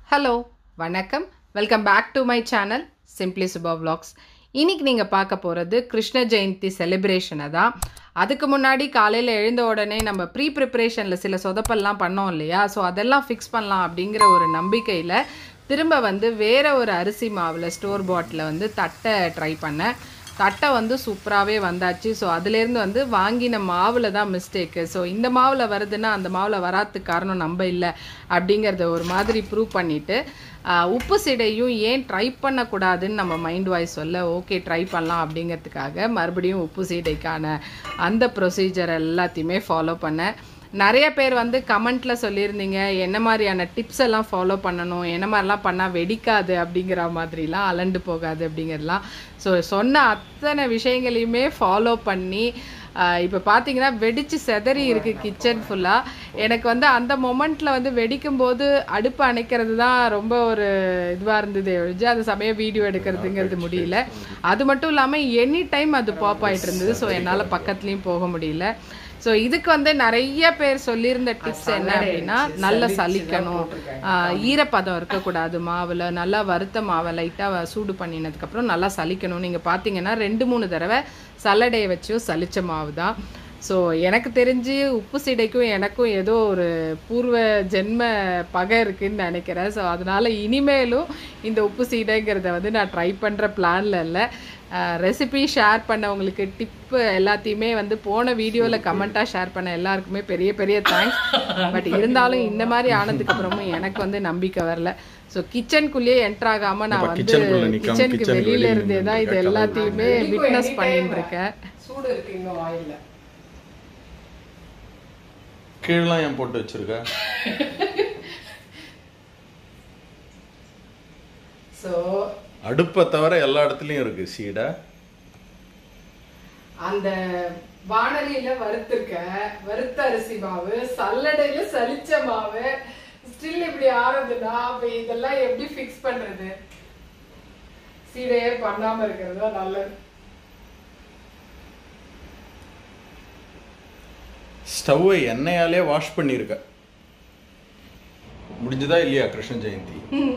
Hello வணக்கம் welcome back to my channel simply Subha vlogs இன்னைக்கு நீங்கள் பார்க்க போகிறது கிருஷ்ண ஜெயந்தி செலிப்ரேஷனை தான் அதுக்கு முன்னாடி காலையில் எழுந்த உடனே நம்ம ப்ரீ ப்ரிப்பரேஷனில் சில சொதப்பல்லாம் பண்ணோம் இல்லையா ஸோ அதெல்லாம் ஃபிக்ஸ் பண்ணலாம் அப்படிங்கிற ஒரு நம்பிக்கையில் திரும்ப வந்து வேற ஒரு அரிசி மாவில் ஸ்டோர் பாட்டில் வந்து தட்டை ட்ரை பண்ணேன் தட்டை வந்து சூப்பராகவே வந்தாச்சு ஸோ அதுலேருந்து வந்து வாங்கின மாவில் தான் மிஸ்டேக்கு ஸோ இந்த மாவில் வருதுன்னா அந்த மாவில் வராதுக்கு காரணம் நம்ம இல்லை அப்படிங்கிறத ஒரு மாதிரி ப்ரூவ் பண்ணிவிட்டு உப்பு சீடையும் ஏன் ட்ரை பண்ணக்கூடாதுன்னு நம்ம மைண்ட் வாய்ஸ் சொல்ல ஓகே ட்ரை பண்ணலாம் அப்படிங்கிறதுக்காக மறுபடியும் உப்பு சீடைக்கான அந்த ப்ரொசீஜர் எல்லாத்தையுமே ஃபாலோ பண்ணேன் நிறைய பேர் வந்து கமெண்ட்ல சொல்லியிருந்தீங்க என்ன மாதிரியான டிப்ஸ் எல்லாம் ஃபாலோ பண்ணணும் என்ன மாதிரிலாம் பண்ணால் வெடிக்காது அப்படிங்கிற மாதிரிலாம் அலண்டு போகாது அப்படிங்கிறதுலாம் ஸோ சொன்ன அத்தனை விஷயங்களையுமே ஃபாலோ பண்ணி இப்போ பார்த்தீங்கன்னா வெடிச்சு செதறி இருக்கு கிச்சன் ஃபுல்லாக எனக்கு வந்து அந்த மொமெண்ட்டில் வந்து வெடிக்கும் போது அடுப்பு அணைக்கிறது தான் ரொம்ப ஒரு இதுவாக இருந்தது ஒழிஞ்சு அந்த சமயம் வீடியோ எடுக்கிறதுங்கிறது முடியல அது மட்டும் இல்லாமல் எனி டைம் அது பாப் ஆயிட்டு இருந்தது ஸோ என்னால் பக்கத்துலேயும் போக முடியல ஸோ இதுக்கு வந்து நிறைய பேர் சொல்லியிருந்த டிப்ஸ் என்ன அப்படின்னா நல்லா சலிக்கணும் ஆஹ் ஈரப்பதம் இருக்கக்கூடாது மாவில் நல்லா வறுத்த மாவை லைட்டாக சூடு பண்ணினதுக்கப்புறம் நல்லா சலிக்கணும் நீங்கள் பார்த்தீங்கன்னா ரெண்டு மூணு தடவை சல்லடையை வச்சும் சலிச்ச மாவு தான் ஸோ எனக்கு தெரிஞ்சு உப்பு சீடைக்கும் எனக்கும் ஏதோ ஒரு பூர்வ ஜென்ம பகை இருக்குன்னு நினைக்கிறேன் ஸோ அதனால் இனிமேலும் இந்த உப்பு சீடைங்கிறத வந்து நான் ட்ரை பண்ணுற பிளானில் இல்லை ரெசிபி ஷேர் பண்ணவங்களுக்கு டிப்பு எல்லாத்தையுமே வந்து போன வீடியோவில் கமெண்ட்டாக ஷேர் பண்ண எல்லாருக்குமே பெரிய பெரிய தேங்க்ஸ் பட் இருந்தாலும் இந்த மாதிரி ஆனதுக்கு அப்புறமும் எனக்கு வந்து நம்பிக்கை வரல ஸோ கிச்சனுக்குள்ளேயே என்டர் ஆகாமல் நான் வந்து கிச்சனுக்குள்ள நிக்காம கிச்சனுக்கு கிச்சனுக்கு வெளியில வெளியில இருந்தே தான் இது நின்னுட்டு எல்லாத்தையுமே விட்னஸ் பண்ணிட்டு இருக்கேன் சூடு இருக்கு இன்னும் ஆயில்ல கீழெல்லாம் ஏன் போட்டு வச்சிருக்க ஸோ அடுப்பை தவிர எல்லா இடத்துலயும் இருக்கு சீடை அந்த வானலியில வறுத்திருக்க வறுத்த அரிசி மாவு சல்லடையில சலிச்ச மாவு ஸ்டில் இப்படி ஆறுதுன்னா அப்ப இதெல்லாம் எப்படி ஃபிக்ஸ் பண்றது சீடையே பண்ணாம இருக்கிறது தான் நல்லது ஸ்டவ்வை எண்ணெயாலே வாஷ் பண்ணிருக்க முடிஞ்சதா இல்லையா கிருஷ்ண ஜெயந்தி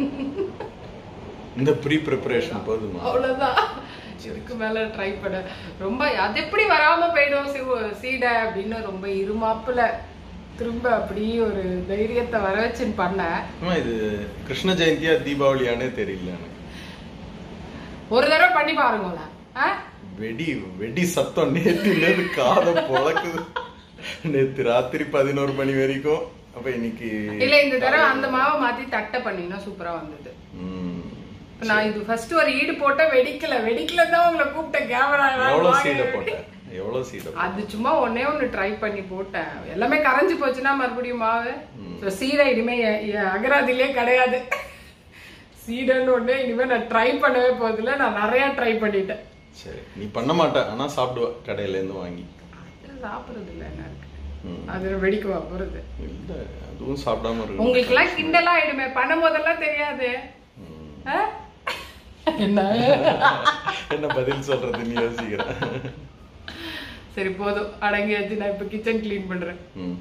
இந்த ப்ரீ ப்ரிப்பரேஷன் போதுமா அவ்வளவுதான் இதுக்கு மேல ட்ரை பண்ண ரொம்ப அது எப்படி வராம போயிடும் சிவ- சீடை அப்படின்னு ரொம்ப இருமாப்புல திரும்ப அப்படியே ஒரு தைரியத்தை வர வச்சுன்னு பண்ணேன் ஆமா இது கிருஷ்ண ஜெயந்தியா தீபாவளியானே தெரியல எனக்கு ஒரு தடவை பண்ணி பாருங்களேன் ஆ வெடி வெடி சத்தம் நேத்து நேத்து காதை பொழக்குது நேத்து ராத்திரி பதினோரு மணி வரைக்கும் அப்ப இன்னைக்கு இல்ல இந்த தடவை அந்த மாவை மாத்தி தட்டை பண்ணீங்கன்னா சூப்பரா வந்தது ம். இப்ப நான் இது ஃபர்ஸ்ட் ஒரு ஈடு போட்ட வெடிக்கல வெடிக்கல தான் உங்களை கூப்பிட்டேன் கேமரா எவ்வளவு சீடை போட்ட எவ்வளவு சீடை போட்ட? அது சும்மா ஒண்ணே ஒண்ணு ட்ரை பண்ணி போட்டேன் எல்லாமே கரைஞ்சு போச்சுன்னா மறுபடியும் மாவு ஸோ சீடை இனிமே எ- எ- அகராதிலே கிடையாது சீடைன்னு ஒண்ணு இனிமே நான் ட்ரை பண்ணவே போதில்ல நான் நிறைய ட்ரை பண்ணிட்டேன் சரி நீ பண்ண மாட்ட ஆனா சாப்பிடுவ கடையில இருந்து வாங்கி சாப்பிடுறது இல்ல என்ன இருக்கு ம். அது வெடிக்குவா போறது இல்ல அதுவும் சாப்பிடாம இருக்கு உங்களுக்கு எல்லாம் கிண்டலா ஆயிடுமே பண்ணும் போதெல்லாம் தெரியாது ஆ? என்ன என்ன பதில் சொல்றது நீ யோசிக்கிற சரி போதும் அடங்கியாச்சு நான் இப்ப கிச்சன் க்ளீன் பண்றேன் ம்.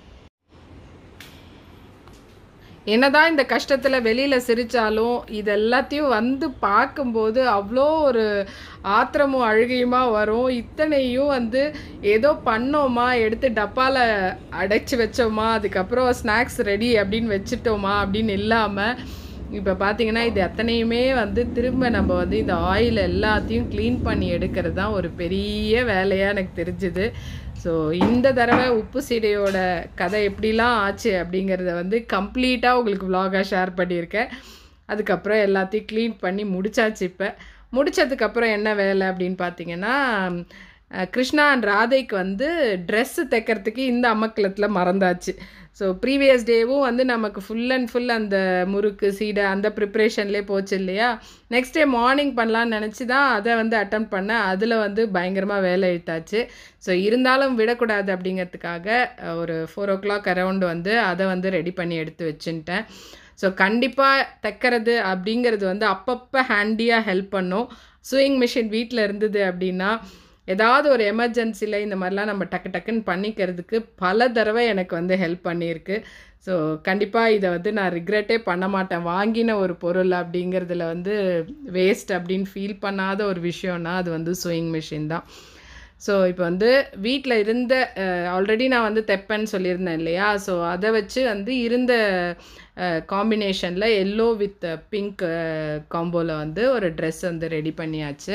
என்னதான் இந்த கஷ்டத்துல வெளியில சிரிச்சாலும் இது எல்லாத்தையும் வந்து பார்க்கும்போது அவ்வளோ ஒரு ஆத்திரமும் அழுகையுமா வரும் இத்தனையும் வந்து ஏதோ பண்ணோமா எடுத்து டப்பால அடைச்சு வச்சோமா அதுக்கப்புறம் ஸ்நாக்ஸ் ரெடி அப்படின்னு வச்சுட்டோமா அப்படின்னு இல்லாம இப்போ பார்த்தீங்கன்னா இது அத்தனையுமே வந்து திரும்ப நம்ம வந்து இந்த ஆயில் எல்லாத்தையும் க்ளீன் பண்ணி எடுக்கிறது தான் ஒரு பெரிய வேலையாக எனக்கு தெரிஞ்சுது ஸோ இந்த தடவை உப்பு சீடையோட கதை எப்படிலாம் ஆச்சு அப்படிங்கிறத வந்து கம்ப்ளீட்டாக உங்களுக்கு vlog-ஆ ஷேர் பண்ணியிருக்கேன் அதுக்கப்புறம் எல்லாத்தையும் க்ளீன் பண்ணி முடிச்சாச்சு இப்போ முடிச்சதுக்கப்புறம் என்ன வேலை அப்படின்னு பார்த்தீங்கன்னா அஹ், கிருஷ்ணா அண்ட் ராதைக்கு வந்து ட்ரெஸ்ஸு தைக்கிறதுக்கு இந்த அமக்கலத்தில் மறந்தாச்சு ஸோ ப்ரீவியஸ் டேவும் வந்து நமக்கு ஃபுல் அண்ட் ஃபுல் அந்த முறுக்கு சீடை அந்த ப்ரிப்ரேஷன்லேயே போச்சு இல்லையா நெக்ஸ்ட் டே மார்னிங் பண்ணலான்னு நினச்சி தான் அதை வந்து அட்டம் பண்ணேன் அதில் வந்து பயங்கரமாக வேலை இழுத்தாச்சு ஸோ இருந்தாலும் விடக்கூடாது அப்படிங்கிறதுக்காக அஹ், ஒரு ஃபோர் ஓ கிளாக் அரவுண்ட் வந்து அதை வந்து ரெடி பண்ணி எடுத்து வச்சுட்டேன் ஸோ கண்டிப்பாக தைக்கிறது அப்படிங்கிறது வந்து அப்பப்போ ஹேண்டியாக ஹெல்ப் பண்ணும் சூயிங் மிஷின் வீட்டில் இருந்தது அப்படின்னா ஏதாவது ஒரு எமர்ஜென்சியில் இந்த மாதிரிலாம் நம்ம டக்கு டக்குன்னு பண்ணிக்கிறதுக்கு பல தடவை எனக்கு வந்து ஹெல்ப் பண்ணியிருக்கு ஸோ கண்டிப்பாக இதை வந்து நான் ரிக்ரெட்டே பண்ண மாட்டேன் வாங்கின ஒரு பொருள் அப்படிங்கிறதுல வந்து வேஸ்ட் அப்படின்னு ஃபீல் பண்ணாத ஒரு விஷயம்னா அது வந்து சூயிங் மிஷின் தான் ஸோ இப்போ வந்து வீட்டில் இருந்த ஆல்ரெடி நான் வந்து தெப்பேன்னு சொல்லியிருந்தேன் இல்லையா ஸோ அதை வச்சு வந்து இருந்த காம்பினேஷனில் எல்லோ வித் பிங்க் காம்போவில் வந்து ஒரு ட்ரெஸ் வந்து ரெடி பண்ணியாச்சு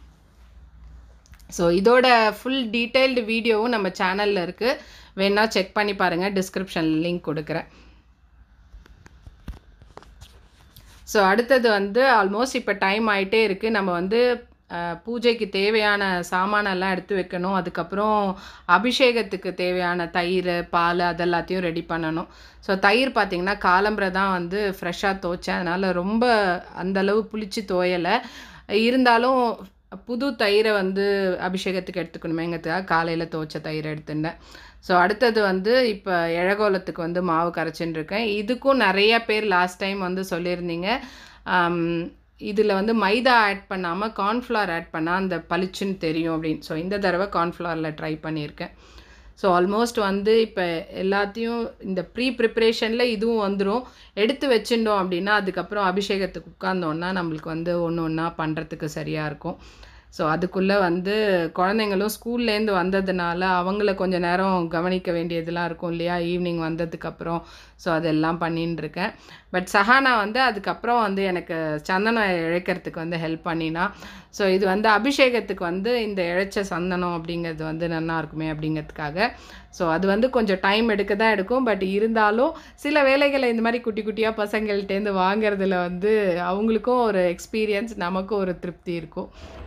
ஸோ இதோட ஃபுல் டீட்டெயில்டு வீடியோவும் நம்ம சேனலில் இருக்குது வேணா செக் பண்ணி பாருங்கள் டிஸ்கிரிப்ஷனில் லிங்க் கொடுக்குறேன் ஸோ அடுத்தது வந்து ஆல்மோஸ்ட் இப்போ டைம் ஆகிட்டே இருக்குது நம்ம வந்து அஹ், பூஜைக்கு தேவையான சாமானெல்லாம் எடுத்து வைக்கணும் அதுக்கப்புறம் அபிஷேகத்துக்கு தேவையான தயிர் பால் அதெல்லாத்தையும் ரெடி பண்ணணும் ஸோ தயிர் பார்த்திங்கன்னா காலம்பரை தான் வந்து ஃப்ரெஷ்ஷாக துவைச்சேன் அதனால் ரொம்ப அந்தளவு புளிச்சு துவையலை இருந்தாலும் புது தயிரை வந்து அபிஷேகத்துக்கு எடுத்துக்கணுமேங்கிறதுக்காக காலையில் துவைச்ச தயிர் எடுத்துட்டேன் ஸோ அடுத்தது வந்து இப்போ இழகோலத்துக்கு வந்து மாவு கரைச்சின்னு இருக்கேன் இதுக்கும் நிறைய பேர் லாஸ்ட் டைம் வந்து சொல்லியிருந்தீங்க இதில் வந்து மைதா ஆட் பண்ணாமல் கார்ன்ஃப்ளவர் ஆட் பண்ணால் அந்த பளிச்சுன்னு தெரியும் அப்படின்னு ஸோ இந்த தடவை கார்ன்ஃப்ளவரில் ட்ரை பண்ணியிருக்கேன் ஸோ ஆல்மோஸ்ட் வந்து இப்போ எல்லாத்தையும் இந்த ப்ரீ ப்ரிப்ரேஷனில் இதுவும் வந்துடும் எடுத்து வச்சுட்டோம் அப்படின்னா அதுக்கப்புறம் அபிஷேகத்துக்கு உட்கார்ந்தோன்னா நம்மளுக்கு வந்து ஒன்று ஒன்றா பண்ணுறதுக்கு சரியாக இருக்கும் ஸோ அதுக்குள்ளே வந்து குழந்தைங்களும் ஸ்கூல்லேருந்து வந்ததுனால அவங்கள கொஞ்சம் நேரம் கவனிக்க வேண்டியதெல்லாம் இருக்கும் இல்லையா ஈவினிங் வந்ததுக்கப்புறம் ஸோ அதெல்லாம் பண்ணின்னு இருக்கேன் பட் சஹானா வந்து அதுக்கப்புறம் வந்து எனக்கு சந்தனம் இழைக்கிறதுக்கு வந்து ஹெல்ப் பண்ணினா ஸோ இது வந்து அபிஷேகத்துக்கு வந்து இந்த இழைச்ச சந்தனம் அப்படிங்கிறது வந்து நல்லா இருக்குமே அப்படிங்கிறதுக்காக ஸோ அது வந்து கொஞ்சம் டைம் எடுக்க தான் எடுக்கும் பட் இருந்தாலும் சில வேலைகளை இந்த மாதிரி குட்டி குட்டியாக பசங்கள்ட்டேருந்து வாங்குறதுல வந்து அவங்களுக்கும் ஒரு எக்ஸ்பீரியன்ஸ் நமக்கும் ஒரு திருப்தி இருக்கும்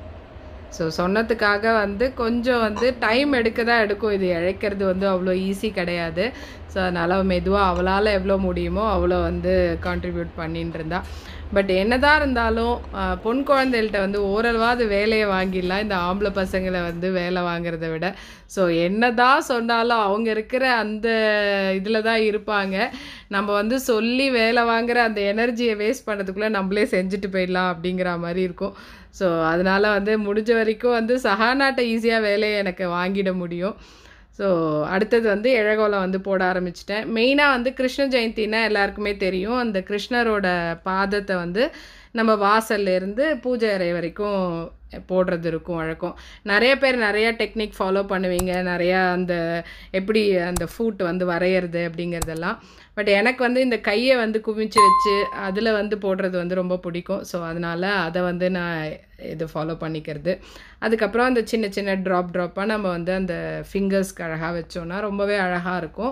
ஸோ சொன்னதுக்காக வந்து கொஞ்சம் வந்து டைம் எடுக்க தான் எடுக்கும் இது இழைக்கிறது வந்து அவ்வளோ ஈஸி கிடையாது ஸோ அதனால் மெதுவாக அவளால் எவ்வளோ முடியுமோ அவ்வளோ வந்து கான்ட்ரிபியூட் பண்ணின்னு இருந்தா பட் என்னதான் இருந்தாலும் ஆஹ், பொன் குழந்தைகள்கிட்ட வந்து ஓரளவாவது வேலையை வாங்கிடலாம் இந்த ஆம்பளை பசங்களை வந்து வேலை வாங்குறத விட ஸோ என்னதான் சொன்னாலும் அவங்க இருக்கிற அந்த இதில் தான் இருப்பாங்க நம்ம வந்து சொல்லி வேலை வாங்குற அந்த எனர்ஜியை வேஸ்ட் பண்ணுறதுக்குள்ளே நம்மளே செஞ்சுட்டு போயிடலாம் அப்படிங்கிற மாதிரி இருக்கும் ஸோ அதனால் வந்து முடிஞ்ச வரைக்கும் வந்து சஹானாட்ட ஈஸியாக வேலையை எனக்கு வாங்கிட முடியும் ஸோ அடுத்தது வந்து இழகோலம் வந்து போட ஆரம்பிச்சிட்டேன் மெயினாக வந்து கிருஷ்ண ஜெயந்தினா எல்லாருக்குமே தெரியும் அந்த கிருஷ்ணரோட பாதத்தை வந்து நம்ம வாசல்ல இருந்து பூஜை அறை வரைக்கும் போடுறது இருக்கும் வழக்கம் நிறைய பேர் நிறைய டெக்னிக் ஃபாலோ பண்ணுவீங்க நிறையா அந்த எப்படி அந்த ஃபூட் வந்து வரைகிறது அப்படிங்கிறதெல்லாம் பட் எனக்கு வந்து இந்த கையை வந்து குவிச்சு வச்சு அதில் வந்து போடுறது வந்து ரொம்ப பிடிக்கும் ஸோ அதனால் அதை வந்து நான் இது ஃபாலோ பண்ணிக்கிறது அதுக்கப்புறம் அந்த சின்ன சின்ன ட்ராப் ட்ராப்பாக நம்ம வந்து அந்த ஃபிங்கர்ஸ்க்கு அழகாக வச்சோன்னா ரொம்பவே அழகாக இருக்கும்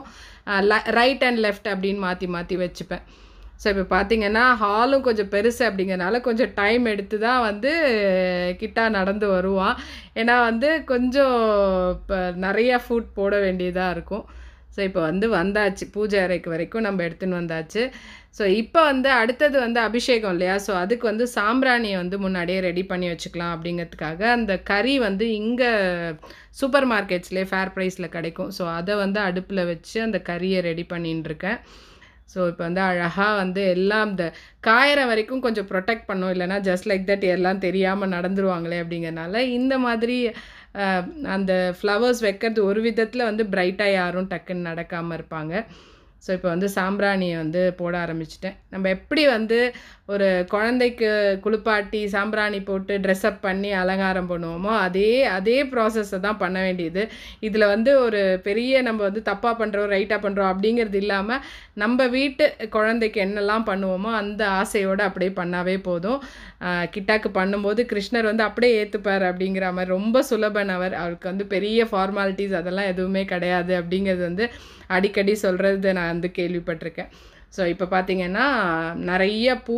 ரைட் அண்ட் லெஃப்ட் அப்படின்னு மாற்றி மாற்றி வச்சுப்பேன் ஸோ இப்போ பார்த்தீங்கன்னா ஹாலும் கொஞ்சம் பெருசு அப்படிங்கிறனால கொஞ்சம் டைம் எடுத்து தான் வந்து கிட்டா நடந்து வருவான் ஏன்னா வந்து கொஞ்சம் இப்போ நிறையா ஃபுட் போட வேண்டியதாக இருக்கும் ஸோ இப்போ வந்து வந்தாச்சு பூஜை அறைக்கு வரைக்கும் நம்ம எடுத்துன்னு வந்தாச்சு ஸோ இப்போ வந்து அடுத்தது வந்து அபிஷேகம் இல்லையா ஸோ அதுக்கு வந்து சாம்பிராணியை வந்து முன்னாடியே ரெடி பண்ணி வச்சுக்கலாம் அப்படிங்கிறதுக்காக அந்த கறி வந்து இங்கே சூப்பர் மார்க்கெட்ஸ்லேயே ஃபேர் ப்ரைஸில் கிடைக்கும் ஸோ அதை வந்து அடுப்பில் வச்சு அந்த கறியை ரெடி பண்ணின்னு இருக்கேன் ஸோ இப்போ வந்து அழகாக வந்து எல்லாம் இந்த காயிற வரைக்கும் கொஞ்சம் ப்ரொடெக்ட் பண்ணும் இல்லைன்னா ஜஸ்ட் லைக் தட் எல்லாம் தெரியாமல் நடந்துருவாங்களே அப்படிங்கிறனால இந்த மாதிரி அஹ், அந்த ஃப்ளவர்ஸ் வைக்கிறது ஒரு விதத்தில் வந்து பிரைட்டாக யாரும் டக்குன்னு நடக்காமல் இருப்பாங்க ஸோ இப்போ வந்து சாம்பிராணியை வந்து போட ஆரம்பிச்சிட்டேன் நம்ம எப்படி வந்து ஒரு குழந்தைக்கு குளிப்பாட்டி சாம்பிராணி போட்டு ட்ரெஸ்அப் பண்ணி அலங்காரம் பண்ணுவோமோ அதே அதே ப்ராசஸை தான் பண்ண வேண்டியது இதில் வந்து ஒரு பெரிய நம்ம வந்து தப்பாக பண்ணுறோம் ரைட்டாக பண்ணுறோம் அப்படிங்கிறது இல்லாமல் நம்ம வீட்டு குழந்தைக்கு என்னெல்லாம் பண்ணுவோமோ அந்த ஆசையோடு அப்படியே பண்ணாவே போதும் ஆஹ் கிட்டாக்கு பண்ணும்போது கிருஷ்ணர் வந்து அப்படியே ஏற்றுப்பார் அப்படிங்கிற மாதிரி ரொம்ப சுலபன் அவர் அவருக்கு வந்து பெரிய ஃபார்மாலிட்டிஸ் அதெல்லாம் எதுவுமே கிடையாது அப்படிங்கிறது வந்து அடிக்கடி சொல்கிறது நான் வந்து கேள்விப்பட்டிருக்கேன் ஸோ இப்போ பார்த்தீங்கன்னா நிறைய பூ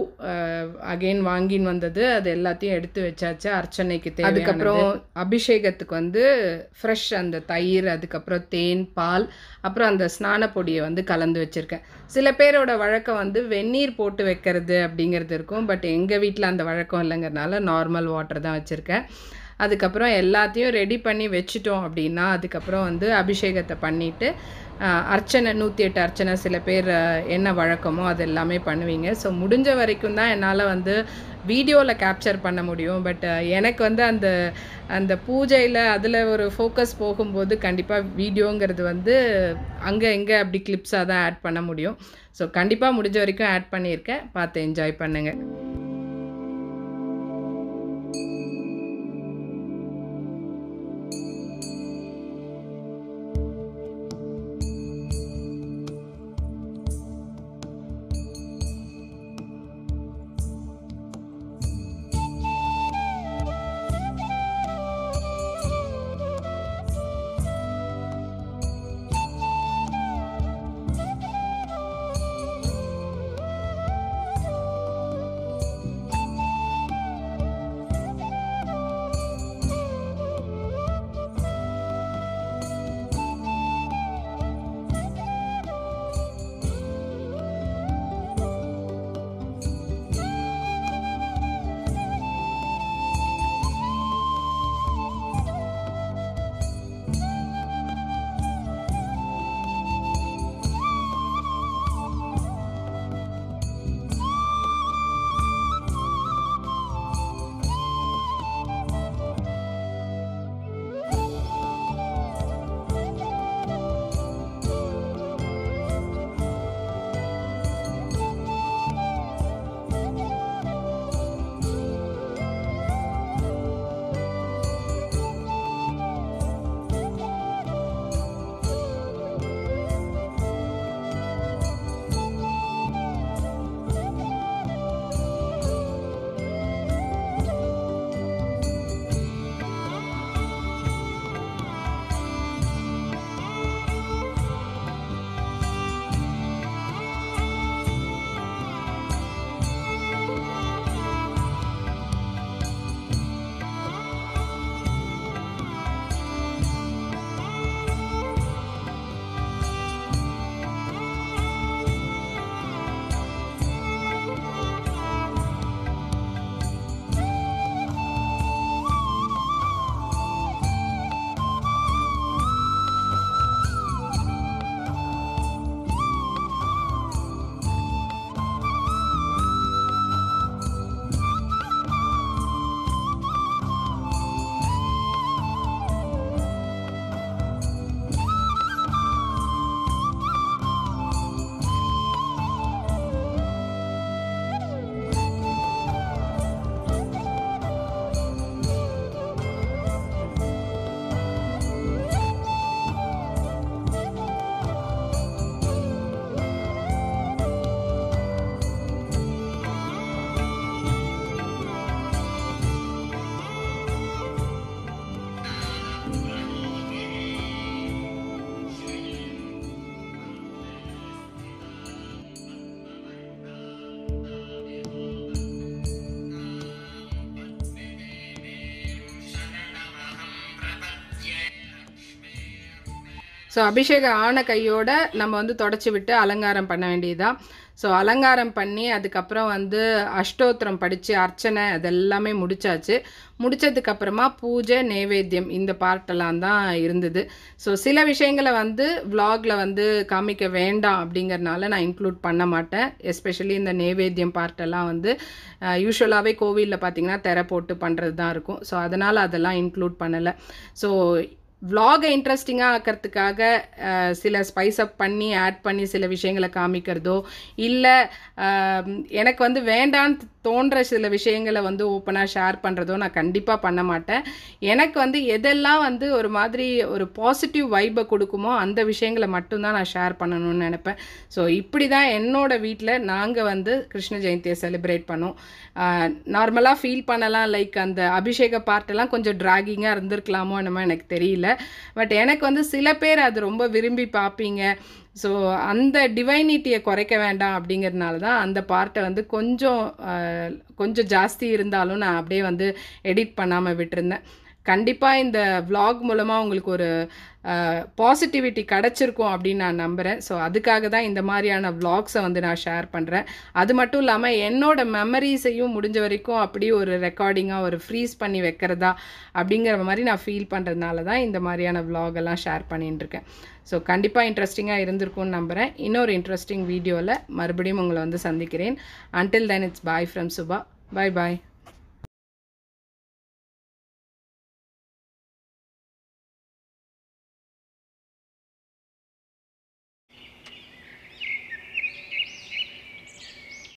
அகைன் வாங்கின்னு வந்தது அது எல்லாத்தையும் எடுத்து வச்சாச்சு அர்ச்சனைக்கு தேவை அதுக்கப்புறம் அபிஷேகத்துக்கு வந்து ஃப்ரெஷ் அந்த தயிர் அதுக்கப்புறம் தேன் பால் அப்புறம் அந்த ஸ்நான பொடியை வந்து கலந்து வச்சுருக்கேன் சில பேரோட வழக்கம் வந்து வெந்நீர் போட்டு வைக்கிறது அப்படிங்கிறது இருக்கும் பட் எங்கள் வீட்டில் அந்த வழக்கம் இல்லைங்கிறனால நார்மல் வாட்டர் தான் வச்சுருக்கேன் அதுக்கப்புறம் எல்லாத்தையும் ரெடி பண்ணி வச்சுட்டோம் அப்படின்னா அதுக்கப்புறம் வந்து அபிஷேகத்தை பண்ணிவிட்டு அர்ச்சனை நூற்றி எட்டு அர்ச்சனை சில பேர் அஹ், என்ன வழக்கமோ அது எல்லாமே பண்ணுவீங்க ஸோ முடிஞ்ச வரைக்கும் தான் என்னால் வந்து வீடியோவில் கேப்சர் பண்ண முடியும் பட் எனக்கு வந்து அந்த அந்த பூஜையில் அதில் ஒரு ஃபோக்கஸ் போகும்போது கண்டிப்பாக வீடியோங்கிறது வந்து அங்கே எங்கே அப்படி கிளிப்ஸாக தான் ஆட் பண்ண முடியும் ஸோ கண்டிப்பாக முடிஞ்ச வரைக்கும் ஆட் பண்ணியிருக்கேன் பார்த்து என்ஜாய் பண்ணுங்கள் ஸோ அபிஷேகம் ஆன கையோட நம்ம வந்து தொடச்சி விட்டு அலங்காரம் பண்ண வேண்டியதுதான் ஸோ அலங்காரம் பண்ணி அதுக்கப்புறம் வந்து அஷ்டோத்திரம் படித்து அர்ச்சனை அதெல்லாமே முடிச்சாச்சு முடிச்சதுக்கப்புறமா பூஜை நைவேத்தியம் இந்த பார்ட்டெல்லாம் தான் இருந்தது ஸோ சில விஷயங்களை வந்து vlogல வந்து காமிக்க வேண்டாம் அப்படிங்கறனால நான் இன்க்ளூட் பண்ண மாட்டேன் எஸ்பெஷலி இந்த நைவேத்தியம் பார்ட்டெல்லாம் வந்து யூஸ்வலாகவே கோவிலில் பார்த்தீங்கன்னா திரை போட்டு பண்ணுறது தான் இருக்கும் ஸோ அதனால் அதெல்லாம் இன்க்ளூட் பண்ணலை ஸோ vlog-அ இன்ட்ரெஸ்டிங்காக ஆக்கிறதுக்காக அஹ், சில ஸ்பைஸ் அப் பண்ணி ஆட் பண்ணி சில விஷயங்களை காமிக்கிறதோ இல்லை எனக்கு வந்து வேண்டான்னு தோன்ற சில விஷயங்களை வந்து ஓப்பனாக ஷேர் பண்ணுறதோ நான் கண்டிப்பாக பண்ண மாட்டேன் எனக்கு வந்து எதெல்லாம் வந்து ஒரு மாதிரி ஒரு பாசிட்டிவ் வைப்பை கொடுக்குமோ அந்த விஷயங்களை மட்டும்தான் நான் ஷேர் பண்ணணும்னு நினைப்பேன் ஸோ இப்படி தான் என்னோட வீட்டில் நாங்கள் வந்து கிருஷ்ண ஜெயந்தியை செலிப்ரேட் பண்ணோம் நார்மலாக ஃபீல் பண்ணலாம் லைக் அந்த அபிஷேக பார்ட்டெல்லாம் கொஞ்சம் ட்ராகிங்காக இருந்திருக்கலாமோ என்னமோ எனக்கு தெரியல பட் எனக்கு வந்து சில பேர் அது ரொம்ப விரும்பி பார்ப்பீங்க ஸோ அந்த டிவைனிட்டியை குறைக்க வேண்டாம் அப்படிங்கிறதுனால தான் அந்த பார்ட்டை வந்து கொஞ்சம் அஹ், கொஞ்சம் ஜாஸ்தி இருந்தாலும் நான் அப்படியே வந்து எடிட் பண்ணாமல் விட்டுருந்தேன் கண்டிப்பாக இந்த vlog மூலமாக உங்களுக்கு ஒரு பாசிட்டிவிட்டி கிடச்சிருக்கும் அப்படின்னு நான் நம்புகிறேன் ஸோ அதுக்காக தான் இந்த மாதிரியான vlogs-அ வந்து நான் ஷேர் பண்ணுறேன் அது மட்டும் இல்லாமல் என்னோட மெமரிஸையும் முடிஞ்ச வரைக்கும் அப்படியே ஒரு ரெக்கார்டிங்காக ஒரு ஃப்ரீஸ் பண்ணி வைக்கிறதா அப்படிங்கிற மாதிரி நான் ஃபீல் பண்ணுறதுனால தான் இந்த மாதிரியான vlog எல்லாம் ஷேர் பண்ணிட்டு இருக்கேன் ஸோ கண்டிப்பாக இன்ட்ரெஸ்டிங்காக இருந்திருக்கும்னு நம்புகிறேன் இன்னொரு இன்ட்ரெஸ்டிங் வீடியோவில் மறுபடியும் உங்களை வந்து சந்திக்கிறேன் until then it's bye from Subha bye bye